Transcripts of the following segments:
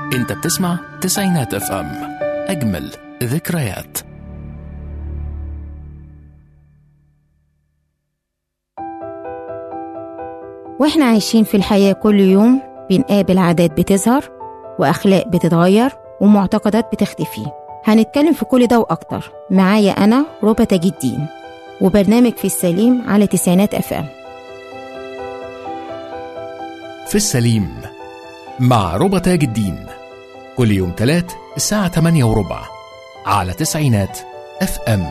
انت بتسمع تسعينات اف ام اجمل ذكريات واحنا عايشين في الحياة كل يوم بنقابل عادات بتظهر وأخلاق بتتغير ومعتقدات بتختفي هنتكلم في كل ده وأكتر معايا أنا ربى تاج الدين وبرنامج في السليم على تسعينات اف ام في السليم مع ربى تاج الدين كل يوم تلات الساعة 8 وربع على تسعينات اف ام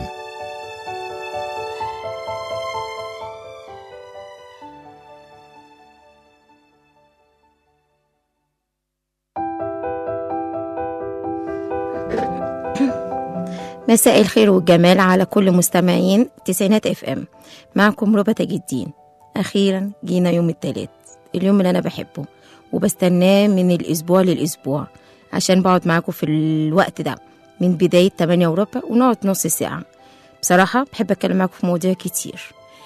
مساء الخير والجمال على كل مستمعين تسعينات اف ام معكم ربى تاج الدين اخيرا جينا يوم التلات اليوم اللي انا بحبه وبستناه من الاسبوع للاسبوع عشان بقعد معاكم في الوقت ده من بداية 8 وربع ونقعد نص ساعة بصراحة بحب أتكلم معاكم في مواضيع كتير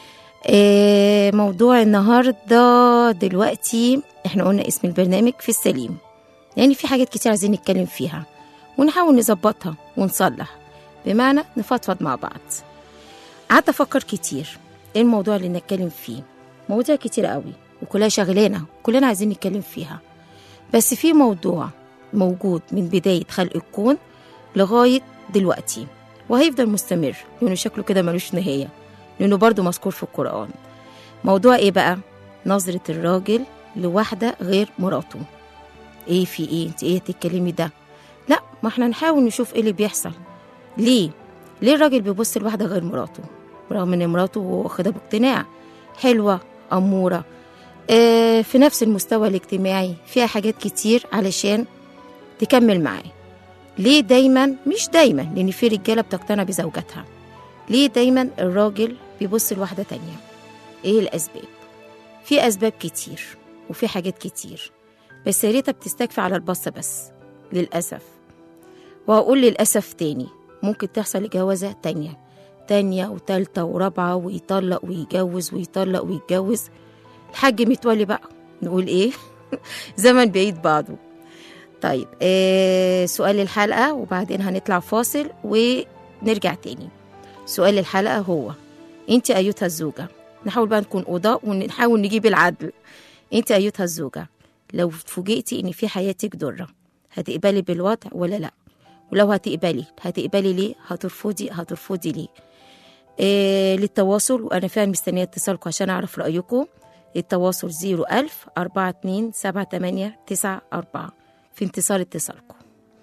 آه، موضوع النهاردة دلوقتي احنا قلنا اسم البرنامج في السليم يعني في حاجات كتير عايزين نتكلم فيها ونحاول نظبطها ونصلح بمعنى نفضفض مع بعض قعدت أفكر كتير ايه الموضوع اللي نتكلم فيه مواضيع كتير قوي وكلها شغلانة كلنا عايزين نتكلم فيها بس في موضوع موجود من بداية خلق الكون لغاية دلوقتي وهيفضل مستمر لأنه شكله كده ملوش نهاية لأنه برضه مذكور في القرآن موضوع إيه بقى؟ نظرة الراجل لواحدة غير مراته إيه في إيه؟ أنت إيه تتكلمي ده؟ لا ما احنا نحاول نشوف إيه اللي بيحصل ليه؟ ليه الراجل بيبص لواحدة غير مراته؟ رغم إن مراته واخدها باقتناع حلوة أمورة آه، في نفس المستوى الاجتماعي فيها حاجات كتير علشان تكمل معاه ليه دايما مش دايما لان في رجاله بتقتنع بزوجاتها ليه دايما الراجل بيبص لواحده تانية ايه الاسباب في اسباب كتير وفي حاجات كتير بس يا ريتها بتستكفي على البصه بس للاسف وهقول للاسف تاني ممكن تحصل جوازه تانية تانية وتالتة ورابعة ويطلق ويجوز ويطلق ويتجوز الحاج متولي بقى نقول ايه زمن بعيد بعضه طيب آه سؤال الحلقة وبعدين هنطلع فاصل ونرجع تاني سؤال الحلقة هو انت أيتها الزوجة نحاول بقى نكون قضاء ونحاول نجيب العدل انت أيتها الزوجة لو فوجئتي ان في حياتك ضرة هتقبلي بالوضع ولا لا ولو هتقبلي هتقبلي ليه هترفضي هترفضي ليه آه للتواصل وانا فعلا مستنيه اتصالكم عشان اعرف رايكم التواصل 01000 42 78 94 في انتصار اتصالكم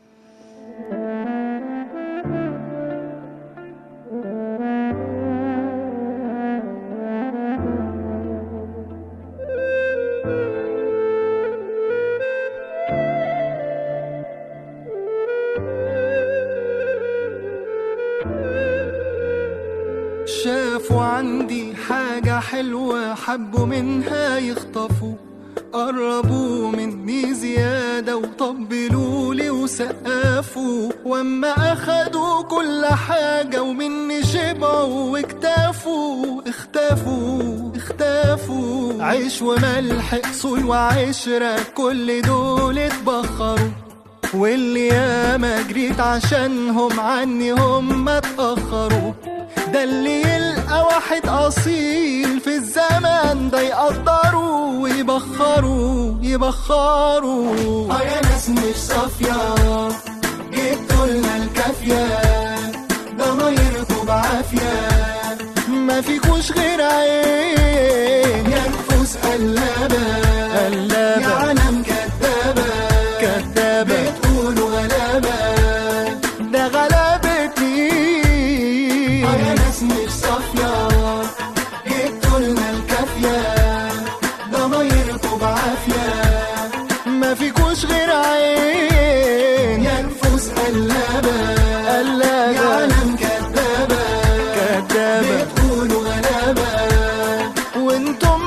شافوا عندي حاجة حلوة حبوا منها يخطفوا قربوا مني زيادة وطبلوا لي وسقفوا واما اخدوا كل حاجة ومني شبعوا واكتفوا اختفوا اختفوا عيش وملح اصول وعشرة كل دول اتبخروا واللي ياما جريت عشانهم عني هم اتأخروا ده اللي يلقى واحد أصيل في الزمن ده يقدروا ويبخروا يبخروا اه يا ناس مش صافية جبتوا لنا الكافية ضمايركوا بعافية ما فيكوش غير عين يا نفوس قلابة قلابة يا عالم كدابة كدابة بتقولوا غلابة ده غلبتي اه يا ناس مش صافية جبتوا لنا الكافية ضمايركوا بعافية ما فيكوش غير عين يا نفوس قلابة قلابة يا عالم كدابة كدابة بتقولوا غلابة وانتم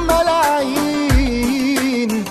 ملاعين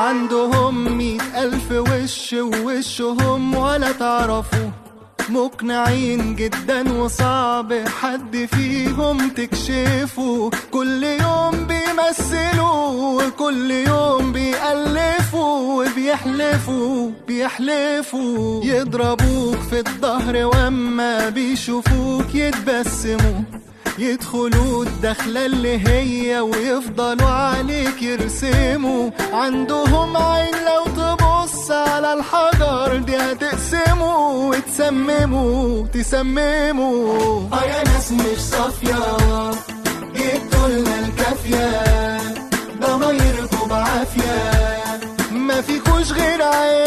عندهم مئة ألف وش ووشهم ولا تعرفوا مقنعين جدا وصعب حد فيهم تكشفه كل يوم بيمثلوا وكل يوم بيألفوا وبيحلفوا بيحلفوا يضربوك في الظهر واما بيشوفوك يتبسموا يدخلوا الدخلة اللي هي ويفضلوا عليك يرسموا عندهم عين لو تبص على الحجر دي هتقسموا وتسمموا تسمموا اه يا ناس مش صافية جبتوا لنا الكافية ضمايركوا بعافية ما فيكوش غير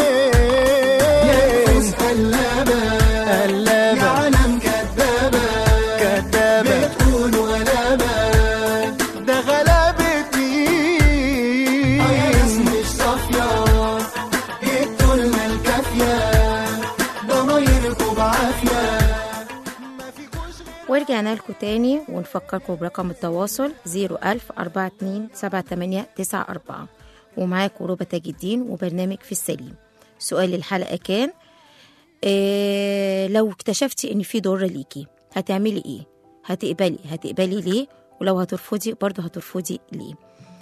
عين يا نفوس قلابة قلابة يا عالم كدابة كدابة بتقولوا غلابة ده غلابة مين اه يا ناس مش صافية جبتوا لنا الكافية ضمايركوا بعافية ما فيكوش غير ورجعنا لكم تاني ونفكركم برقم التواصل 01000 42 78 94 ومعاكم روبا تاج الدين وبرنامج في السليم سؤال الحلقة كان إيه لو اكتشفتي ان في ضرة ليكي هتعملي ايه هتقبلي هتقبلي ليه ولو هترفضي برضه هترفضي ليه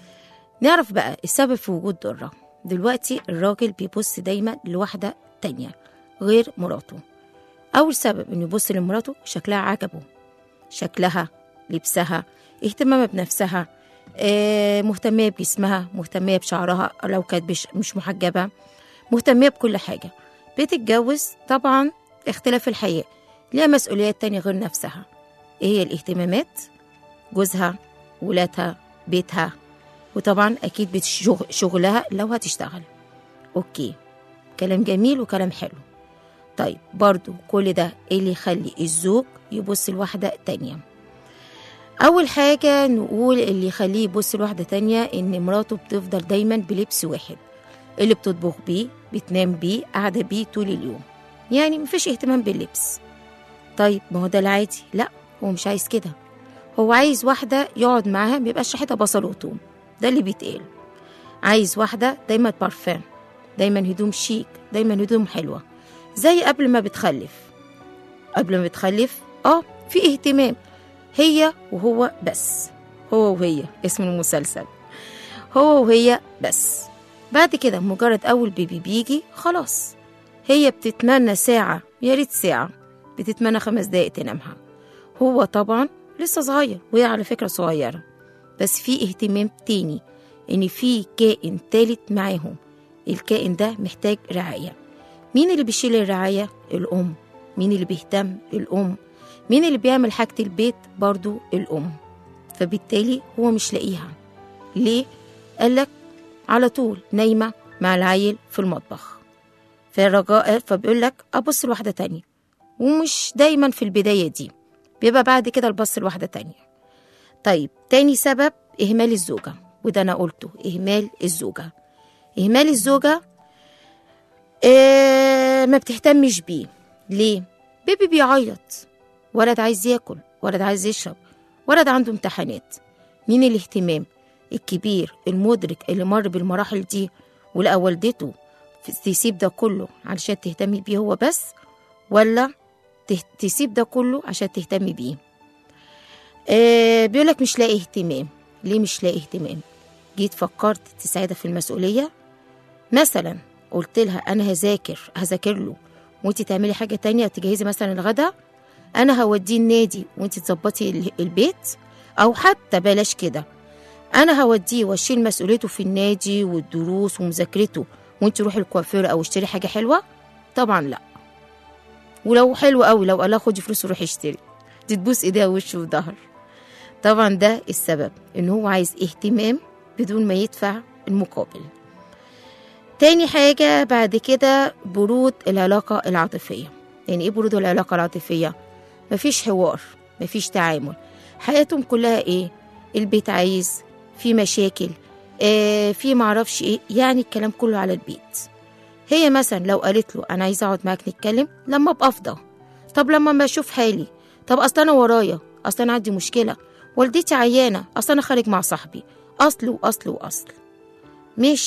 نعرف بقى السبب في وجود ضرة دلوقتي الراجل بيبص دايما لواحدة تانية غير مراته أول سبب إنه يبص لمراته شكلها عجبه شكلها لبسها اهتمامها بنفسها آه، مهتمية بجسمها مهتمية بشعرها لو كانت مش, مش محجبة مهتمية بكل حاجة بتتجوز طبعا اختلاف الحياة ليها مسؤوليات تانية غير نفسها ايه هي الاهتمامات جوزها ولادها بيتها وطبعا اكيد بتشغ- شغلها لو هتشتغل اوكي كلام جميل وكلام حلو طيب برضو كل ده إيه اللي يخلي الزوج يبص لواحدة تانية أول حاجة نقول اللي يخليه يبص لواحدة تانية إن مراته بتفضل دايما بلبس واحد اللي بتطبخ بيه بتنام بيه قاعدة بيه طول اليوم يعني مفيش اهتمام باللبس طيب ما هو ده العادي لا هو مش عايز كده هو عايز واحدة يقعد معاها ميبقاش ريحتها بصل وثوم ده اللي بيتقال عايز واحدة دايما بارفان دايما هدوم شيك دايما هدوم حلوة زي قبل ما بتخلف قبل ما بتخلف اه في اهتمام هي وهو بس هو وهي اسم المسلسل هو وهي بس بعد كده مجرد اول بيبي بيجي خلاص هي بتتمنى ساعة يا ريت ساعة بتتمنى خمس دقايق تنامها هو طبعا لسه صغير وهي على فكرة صغيرة بس في اهتمام تاني ان في كائن تالت معاهم الكائن ده محتاج رعاية مين اللي بيشيل الرعاية الأم مين اللي بيهتم الأم مين اللي بيعمل حاجة البيت برضو الأم فبالتالي هو مش لاقيها ليه؟ قالك على طول نايمة مع العيل في المطبخ فالرجاء فبيقول لك أبص لواحدة تانية ومش دايما في البداية دي بيبقى بعد كده البص لواحدة تانية طيب تاني سبب إهمال الزوجة وده أنا قلته إهمال الزوجة إهمال الزوجة إيه ما بتهتمش بيه ليه؟ بيبي بيعيط ولد عايز ياكل ولد عايز يشرب ولد عنده امتحانات مين الاهتمام الكبير المدرك اللي مر بالمراحل دي ولقى والدته تسيب ده كله علشان تهتمي بيه هو بس ولا ته- تسيب ده كله عشان تهتمي بيه آه بيقولك مش لاقي اهتمام ليه مش لاقي اهتمام جيت فكرت تساعدها في المسؤولية مثلا قلت لها انا هذاكر هذاكر له وانت تعملي حاجة تانية تجهزي مثلا الغدا انا هوديه النادي وانت تظبطي ال- البيت او حتى بلاش كده انا هوديه واشيل مسؤوليته في النادي والدروس ومذاكرته وانت روحي الكوافير او اشتري حاجة حلوة طبعا لا ولو حلو قوي لو قالها خدي فلوس وروحي اشتري دي تبوس ايديها وشه وظهر طبعا ده السبب ان هو عايز اهتمام بدون ما يدفع المقابل تاني حاجة بعد كده برود العلاقة العاطفية يعني ايه برود العلاقة العاطفية مفيش حوار مفيش تعامل حياتهم كلها ايه البيت عايز في مشاكل آه في معرفش ايه يعني الكلام كله على البيت هي مثلا لو قالت له انا عايزه اقعد معاك نتكلم لما ابقى افضى طب لما ما اشوف حالي طب اصل انا ورايا اصل انا عندي مشكله والدتي عيانه اصل انا خارج مع صاحبي اصل واصل واصل ماشي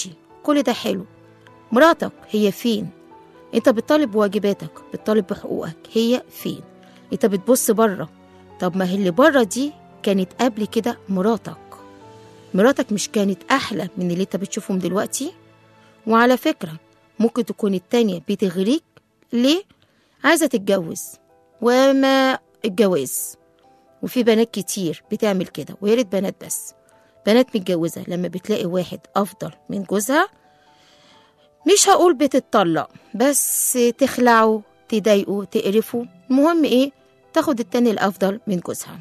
كل ده حلو مراتك هي فين انت بتطالب بواجباتك بتطالب بحقوقك هي فين انت بتبص بره طب ما هي اللي بره دي كانت قبل كده مراتك مراتك مش كانت احلى من اللي انت بتشوفهم دلوقتي وعلى فكره ممكن تكون التانية بتغريك ليه عايزه تتجوز وما الجواز وفي بنات كتير بتعمل كده ويا ريت بنات بس بنات متجوزه لما بتلاقي واحد افضل من جوزها مش هقول بتتطلق بس تخلعه تضايقه تقرفه المهم ايه تاخد التاني الافضل من جوزها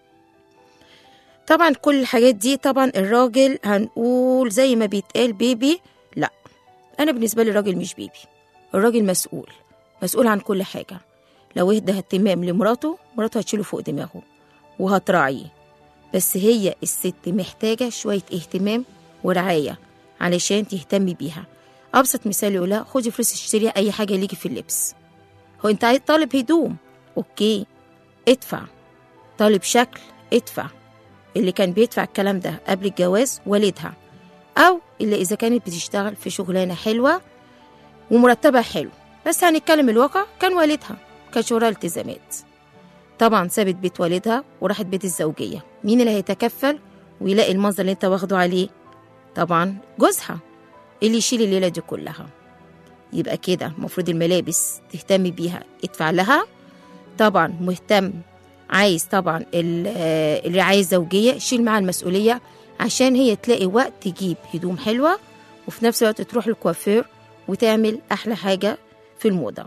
طبعا كل الحاجات دي طبعا الراجل هنقول زي ما بيتقال بيبي لا انا بالنسبه لي الراجل مش بيبي الراجل مسؤول مسؤول عن كل حاجه لو اهدى اهتمام لمراته مراته هتشيله فوق دماغه وهتراعيه بس هي الست محتاجه شويه اهتمام ورعايه علشان تهتمي بيها ابسط مثال يقولها خدي فلوس اشتري اي حاجه ليكي في اللبس هو انت عايز طالب هدوم اوكي ادفع طالب شكل ادفع اللي كان بيدفع الكلام ده قبل الجواز والدها او اللي اذا كانت بتشتغل في شغلانه حلوه ومرتبها حلو بس هنتكلم الواقع كان والدها كان وراها التزامات طبعا سابت بيت والدها وراحت بيت الزوجيه مين اللي هيتكفل ويلاقي المنظر اللي انت واخده عليه طبعا جوزها اللي يشيل الليله دي كلها يبقى كده المفروض الملابس تهتمي بيها ادفع لها طبعا مهتم عايز طبعا ال- آه، الرعايه الزوجيه شيل معاها المسؤوليه عشان هي تلاقي وقت تجيب هدوم حلوه وفي نفس الوقت تروح الكوافير وتعمل احلى حاجه في الموضه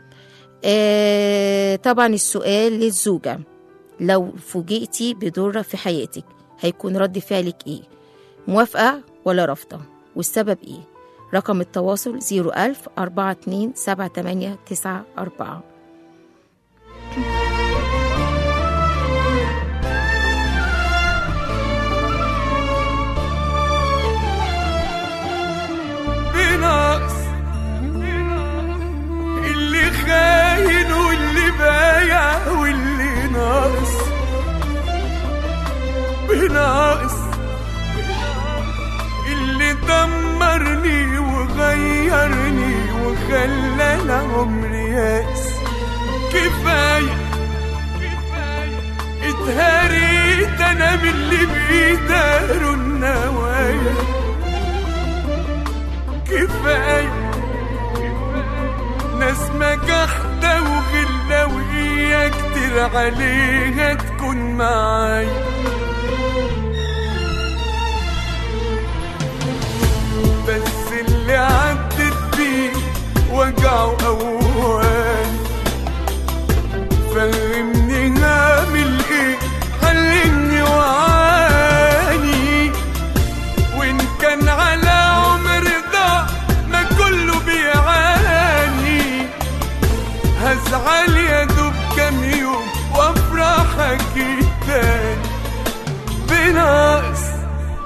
آه طبعا السؤال للزوجه لو فوجئتي بضره في حياتك هيكون رد فعلك ايه موافقه ولا رافضه والسبب ايه رقم التواصل 01000 42 78 94 بناقص اللي خاين واللي بايع واللي ناقص بناقص اللي دمرني وغيرني وخلى عمري ياس كفايه اتهريت انا من اللي بيداروا النوايا كفاية ناس مجحدة وغلة وإياك كتير عليها تكون معايا بس اللي عدت بيه وجعه أوان فهمني هعمل ايه علمني وعاني وان كان على عمر ضاع ما كله بيعاني هزعل يا دوب كام يوم وافرح اكيد تاني بناقص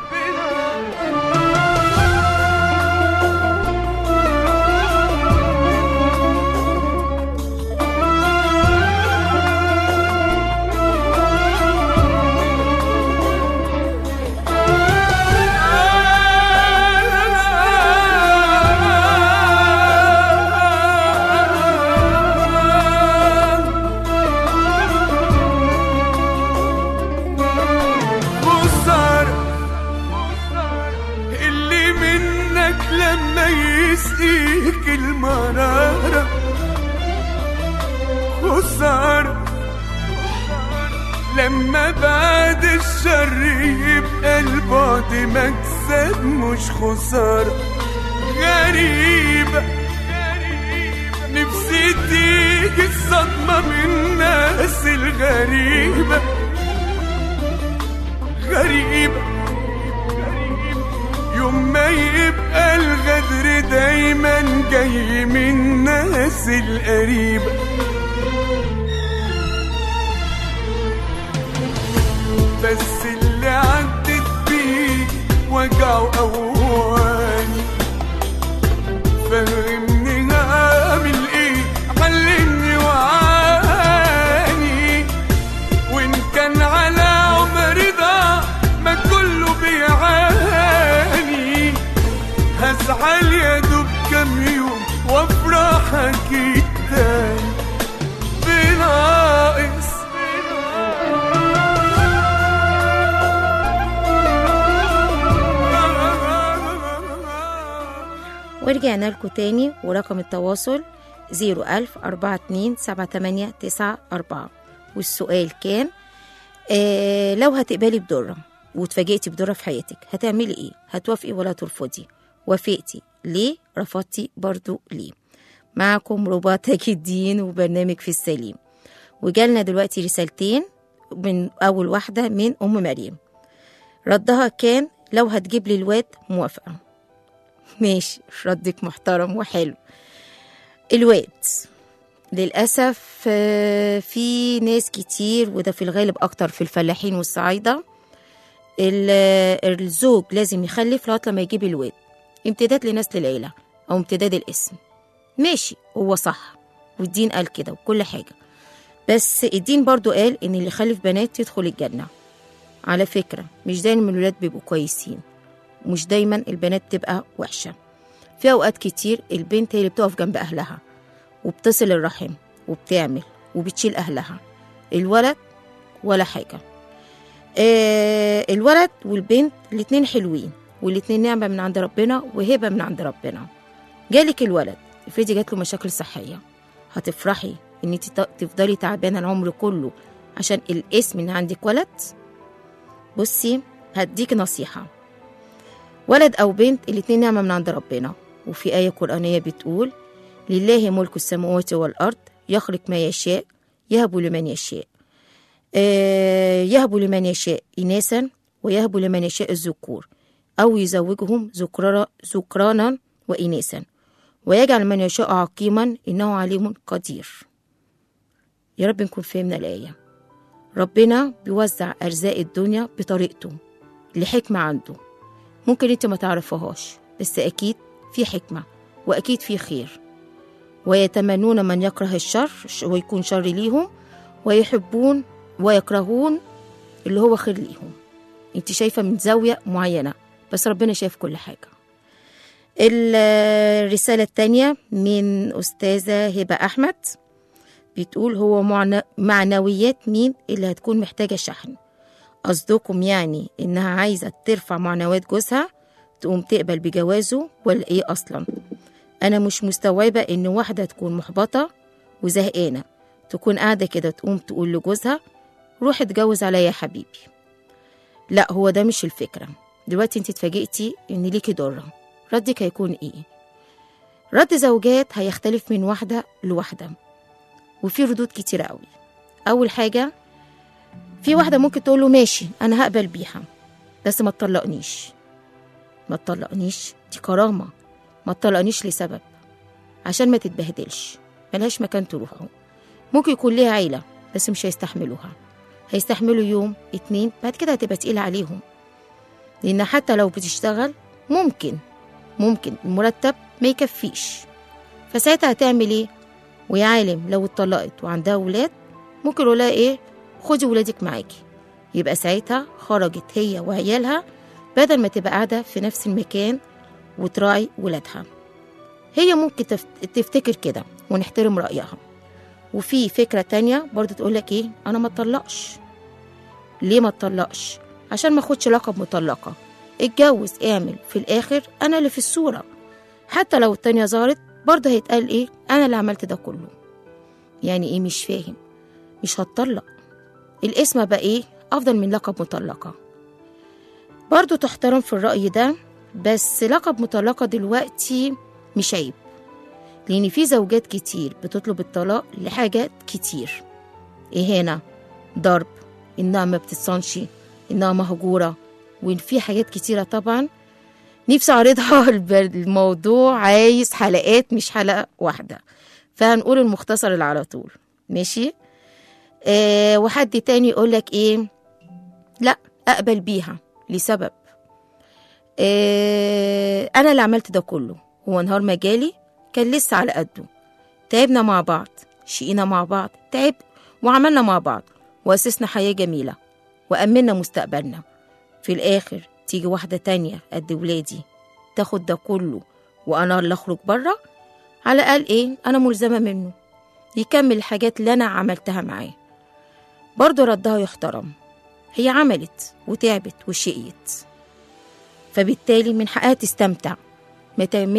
خسارة اللي منك لما يسقيك المرارة خسارة لما بعد الشر يبقى البعد مكسب مش خسارة غريبة نفسي تيجي الصدمة من الناس الغريبة غريبة يوم ما يبقى الغدر دايما جاي من الناس القريبة بس اللي عدت بيه وجعه أواني فهمني هعمل ايه علمني وعاني وان كان على عمري ضاع ما كله بيعاني هزعل ورجعنا لكم تاني ورقم التواصل 01000 42 78 94 والسؤال كان آه لو هتقبلي بدرة واتفاجئتي بدرة في حياتك هتعملي ايه؟ هتوافقي ولا ترفضي؟ وافقتي ليه؟ رفضتي برضو ليه؟ معكم ربا تاج الدين وبرنامج في السليم وجالنا دلوقتي رسالتين من أول واحدة من أم مريم ردها كان لو هتجيب لي الواد موافقة ماشي ردك محترم وحلو الواد للأسف آه، في ناس كتير وده في الغالب أكتر في الفلاحين والصعايدة ال- الزوج لازم يخلف لغاية لما يجيب الواد امتداد لنسل العيلة أو امتداد الاسم ماشي هو صح والدين قال كده وكل حاجة بس الدين برضو قال إن اللي يخلف بنات يدخل الجنة على فكرة مش دايما الولاد بيبقوا كويسين مش دايما البنات تبقى وحشة في أوقات كتير البنت هي اللي بتقف جنب أهلها وبتصل الرحم وبتعمل وبتشيل أهلها الولد ولا حاجة آه الولد والبنت الاتنين حلوين والاتنين نعمة من عند ربنا وهبة من عند ربنا جالك الولد افرضي جات له مشاكل صحية هتفرحي ان انت ت- تفضلي تعبانة العمر كله عشان الاسم ان عندك ولد بصي هديك نصيحة ولد أو بنت الاتنين نعمة من عند ربنا وفي آية قرآنية بتقول لله ملك السماوات والأرض يخلق ما يشاء يهب لمن يشاء آه، يهب لمن يشاء إناثا ويهب لمن يشاء الذكور أو يزوجهم ذكرا- ذكرانا وإناثا ويجعل من يشاء عقيما إنه عليم قدير يا رب نكون فهمنا الآية ربنا بيوزع أرزاق الدنيا بطريقته لحكمة عنده ممكن انت ما تعرفهاش بس أكيد في حكمة وأكيد في خير ويتمنون من يكره الشر ش- ويكون شر ليهم ويحبون ويكرهون اللي هو خير ليهم انت شايفة من زاوية معينة بس ربنا شايف كل حاجة ال- الرسالة التانية من أستاذة هبة أحمد بتقول هو معنى معنويات مين اللي هتكون محتاجة شحن قصدكم يعني إنها عايزة ترفع معنويات جوزها تقوم تقبل بجوازه ولا إيه أصلا أنا مش مستوعبة إن واحدة تكون محبطة وزهقانة تكون قاعدة كده تقوم تقول لجوزها روح اتجوز عليا يا حبيبي لا هو ده مش الفكرة دلوقتي انت اتفاجئتي ان ليكي ضرة ردك هيكون ايه رد زوجات هيختلف من واحدة لواحدة وفي ردود كتيرة قوي أول حاجة في واحدة ممكن تقول له ماشي أنا هقبل بيها بس ما تطلقنيش ما تطلقنيش دي كرامة ما تطلقنيش لسبب عشان ما تتبهدلش ملهاش مكان تروحه ممكن يكون ليها عيلة بس مش هيستحملوها هيستحملوا يوم اتنين بعد كده هتبقى تقيلة عليهم لأن حتى لو بتشتغل ممكن ممكن المرتب ما يكفيش فساعتها هتعمل ايه ويا عالم لو اتطلقت وعندها ولاد ممكن يقول لها ايه خدي ولادك معاكي يبقى ساعتها خرجت هي وعيالها بدل ما تبقى قاعدة في نفس المكان وتراعي ولادها هي ممكن تف- تفتكر كده ونحترم رأيها وفي فكرة تانية برضو تقولك ايه انا ما اتطلقش ليه ما اتطلقش عشان ما اخدش لقب مطلقة اتجوز اعمل في الاخر انا اللي في الصورة حتى لو التانية ظهرت برضه هيتقال ايه انا اللي عملت ده كله يعني ايه مش فاهم مش هتطلق الاسم بقى ايه افضل من لقب مطلقة برضه تحترم في الرأي ده بس لقب مطلقة دلوقتي مش عيب لأن في زوجات كتير بتطلب الطلاق لحاجات كتير إهانة ضرب إنها ما بتتصنش إنها مهجورة وإن في حاجات كتيرة طبعا نفسي أعرضها الب- الموضوع عايز حلقات مش حلقة واحدة فهنقول المختصر اللي على طول ماشي آه وحد تاني يقولك إيه لا أقبل بيها لسبب آه أنا اللي عملت ده كله هو نهار ما جالي كان لسه على قده تعبنا مع بعض شقينا مع بعض تعب وعملنا مع بعض وأسسنا حياة جميلة وأمنا مستقبلنا في الآخر تيجي واحدة تانية قد ولادي تاخد ده كله وأنا اللي أخرج بره على الأقل إيه أنا ملزمة منه يكمل الحاجات اللي أنا عملتها معاه برضه ردها يحترم هي عملت وتعبت وشقيت فبالتالي من حقها تستمتع ما تعملش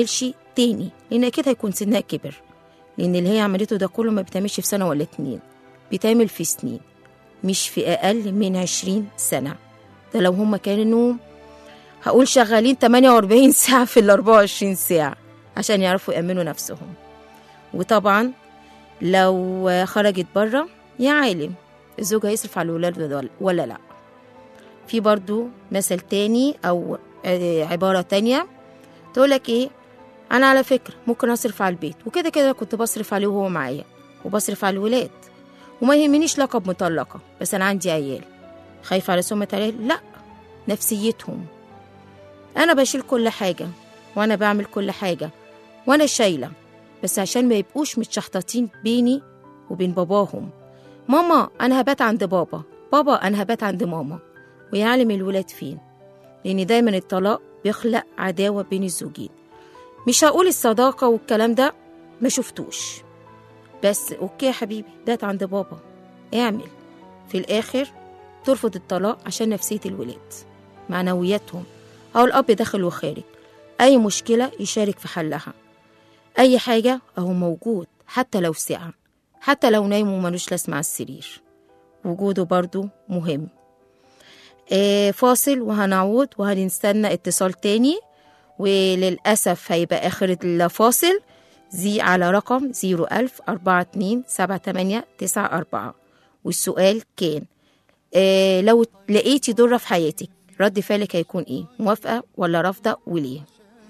تاني لان اكيد هيكون سنها كبر لان اللي هي عملته ده كله ما بيتعملش في سنه ولا اتنين بيتعمل في سنين مش في اقل من عشرين سنه ده لو هما كانوا هقول شغالين 48 ساعه في ال 24 ساعه عشان يعرفوا يامنوا نفسهم وطبعا لو خرجت بره يا عالم الزوج هيصرف على الولاد ولا- ولا لا في برضو مثل تاني او آه، عبارة تانية تقولك ايه انا على فكرة ممكن اصرف على البيت وكده كده كنت بصرف عليه وهو معايا وبصرف على الولاد وما يهمنيش لقب مطلقة بس انا عندي عيال خايفة على سمعة عيال لا نفسيتهم انا بشيل كل حاجة وانا بعمل كل حاجة وانا شايلة بس عشان ما يبقوش متشحططين بيني وبين باباهم ماما انا هبات عند بابا بابا انا هبات عند ماما ويعلم الولاد فين لان دايما الطلاق بيخلق عداوة بين الزوجين مش هقول الصداقة والكلام ده ما شفتوش بس اوكي يا حبيبي بات عند بابا اعمل في الاخر ترفض الطلاق عشان نفسية الولاد معنوياتهم او الاب داخل وخارج اي مشكلة يشارك في حلها اي حاجة اهو موجود حتى لو ساعة حتى لو نايم وملوش لازمة على السرير وجوده برضو مهم آه، فاصل وهنعود وهنستنى اتصال تاني وللأسف هيبقى آخر الفاصل زي على رقم 01000 42 78 94 والسؤال كان آه لو لقيتي ضرة في حياتك رد فعلك هيكون ايه موافقة ولا رافضة وليه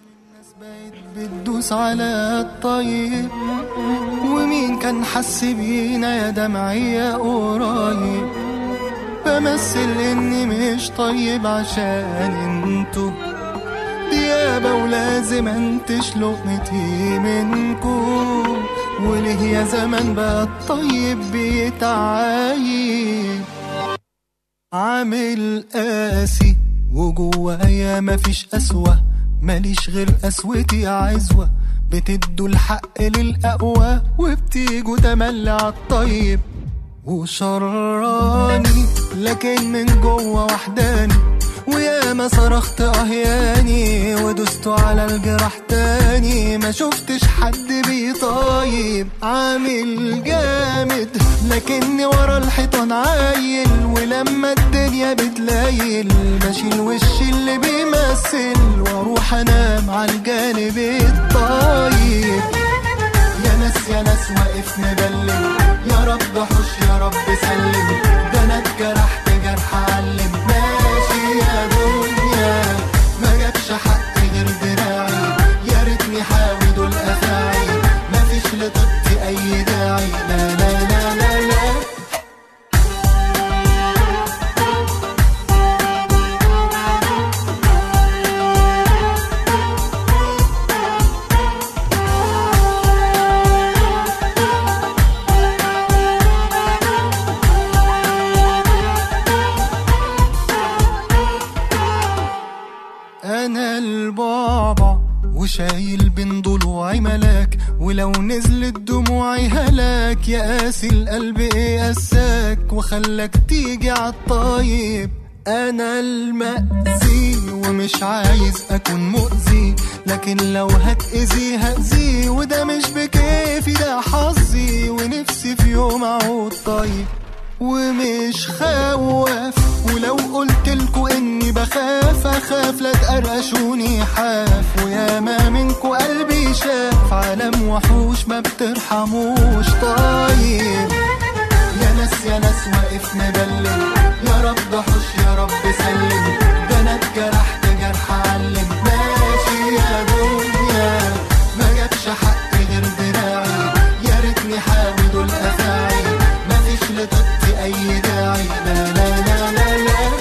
بتدوس على الطيب ومين كان حس بينا يا دمعي يا قريب بمثل اني مش طيب عشان انتو ديابة ولازم انتش لقمتي منكو وليه يا زمان بقى الطيب بيتعايب عامل قاسي وجوايا مفيش قسوة ماليش غير قسوتي عزوة بتدوا الحق للأقوى وبتيجوا تملي عالطيب وشراني لكن من جوه وحداني ويا ما صرخت اهياني ودست على الجراح تاني ما شفتش حد بيطايب عامل جامد لكني ورا الحيطان عايل ولما الدنيا بتلايل بشيل وشي اللي بيمثل واروح انام على الجانب الطيب يا ناس يا ناس واقف مبلم يا رب حش يا رب سلم ده انا اتجرحت جرح علم ماشي يا دنيا ما جابش حق غير دراعي يا ريتني حاوي دول افاعي مفيش لطيبتي اي داعي لا لا لا لا لا انا البابا وشايل بين ضلوعي ملاك ولو نزلت دموعي هلاك يا قاسي القلب ايه قساك وخلاك تيجي عالطيب انا المأذي ومش عايز اكون مؤذي لكن لو هتأذي هأذي وده مش بكيفي ده حظي ونفسي في يوم اعود طيب ومش خواف ولو قلت لكم اني بخاف اخاف لا تقرقشوني حاف ويا ما منكو قلبي شاف عالم وحوش ما بترحموش طيب يا ناس يا ناس واقف مبلم يا رب حش يا رب سلم ده انا اتجرحت جرح علم ماشي يا دنيا ما جابش حق غير دراعي يا ريتني حاوي دول افاعي مفيش لطيبتي اي داعي لا لا لا لا لا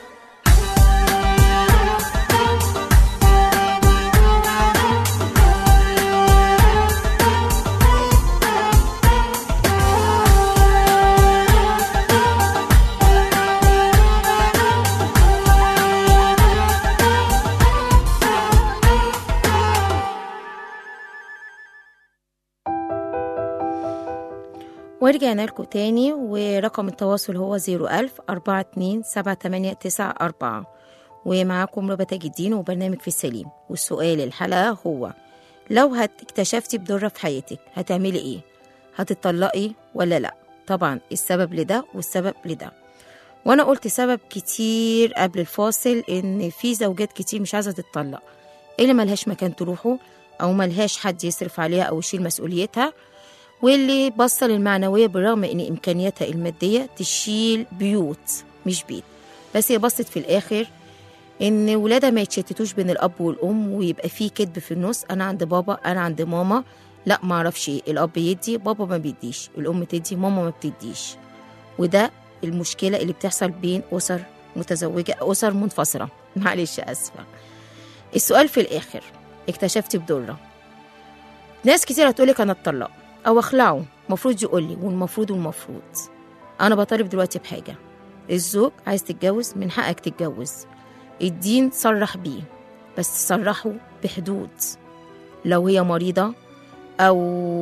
ورجعنا لكم تاني ورقم التواصل هو 01000 42 7894 ومعاكم ربى تاج الدين وبرنامج في السليم والسؤال الحلقة هو لو هتكتشفتي بضرة في حياتك هتعملي ايه هتطلقي ولا لا طبعا السبب لده والسبب لده وانا قلت سبب كتير قبل الفاصل ان في زوجات كتير مش عايزه تتطلق اللي ملهاش مكان تروحه او ملهاش حد يصرف عليها او يشيل مسؤوليتها واللي بصل المعنوية بالرغم ان امكانياتها المادية تشيل بيوت مش بيت بس هي بصت في الاخر ان ولادها ما يتشتتوش بين الاب والام ويبقى في كذب في النص انا عند بابا انا عند ماما لا ما اعرفش ايه الاب يدي بابا ما بيديش الام تدي ماما ما بتديش وده المشكله اللي بتحصل بين اسر متزوجه اسر منفصله معلش اسفه السؤال في الاخر اكتشفتي بضره ناس كتير هتقولك انا اتطلق او اخلعه المفروض يقول لي والمفروض والمفروض انا بطالب دلوقتي بحاجه الزوج عايز تتجوز من حقك تتجوز الدين صرح بيه بس صرحه بحدود لو هي مريضة أو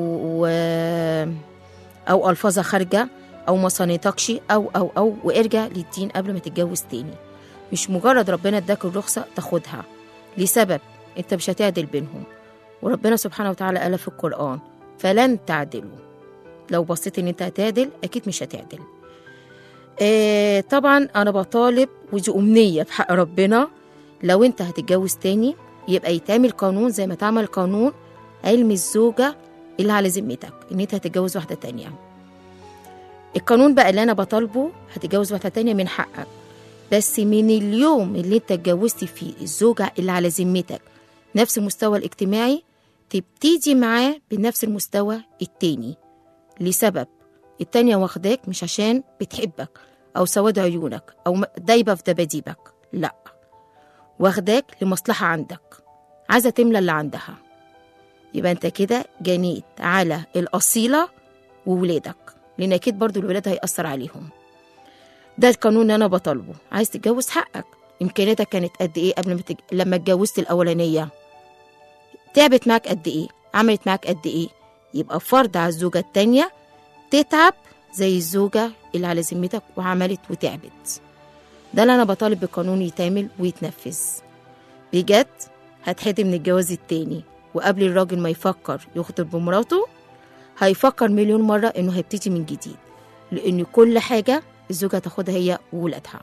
أو ألفاظها خارجة أو ما صانتكش أو أو أو وارجع للدين قبل ما تتجوز تاني مش مجرد ربنا اداك الرخصة تاخدها لسبب انت مش هتعدل بينهم وربنا سبحانه وتعالى قال في القرآن فلن تعدلوا لو بصيت ان انت هتعدل اكيد مش هتعدل آه طبعا انا بطالب ودي امنيه بحق ربنا لو انت هتتجوز تاني يبقى يتعمل قانون زي ما تعمل قانون علم الزوجه اللي على ذمتك ان انت هتتجوز واحده تانية القانون بقى اللي انا بطالبه هتتجوز واحده تانية من حقك بس من اليوم اللي انت اتجوزت فيه الزوجه اللي على ذمتك نفس المستوى الاجتماعي تبتدي معاه بنفس المستوى التاني لسبب التانية واخداك مش عشان بتحبك أو سواد عيونك أو دايبة في دباديبك لأ واخداك لمصلحة عندك عايزة تملى اللي عندها يبقى انت كده جنيت على الأصيلة وولادك لأن أكيد برضو الولاد هيأثر عليهم ده القانون اللي أنا بطالبه عايز تتجوز حقك إمكانياتك كانت قد إيه قبل ما تج... لما اتجوزت الأولانية تعبت معاك قد إيه عملت معاك قد إيه يبقى فرض على الزوجة التانية تتعب زي الزوجة اللي على ذمتك وعملت وتعبت ده اللي أنا بطالب بالقانون يتعمل ويتنفذ بجد هتحدي من الجواز التاني وقبل الراجل ما يفكر يخطب بمراته هيفكر مليون مرة إنه هيبتدي من جديد لأن كل حاجة الزوجة هتاخدها هي وولادها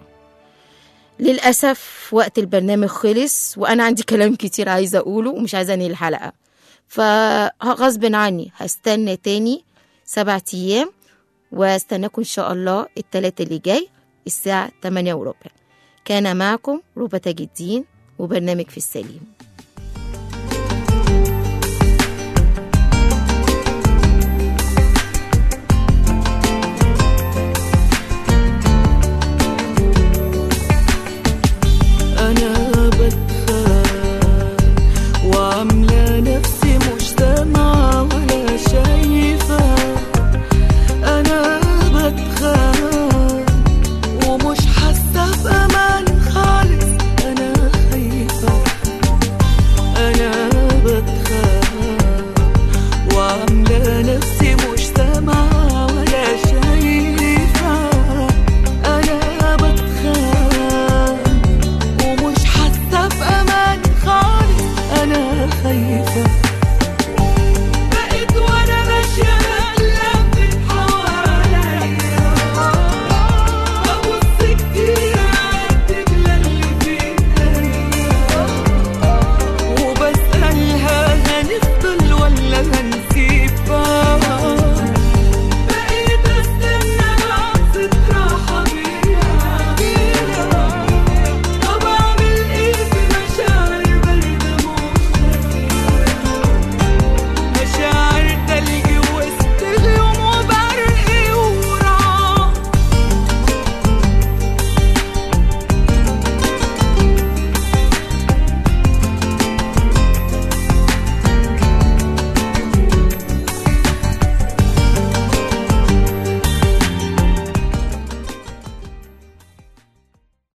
للأسف وقت البرنامج خلص وأنا عندي كلام كتير عايزة أقوله ومش عايزة أنهي الحلقة فغصب عني هستنى تاني سبعة أيام واستناكم إن شاء الله التلاتة اللي جاي الساعة 8 وربع كان معكم ربى تاج الدين وبرنامج في السليم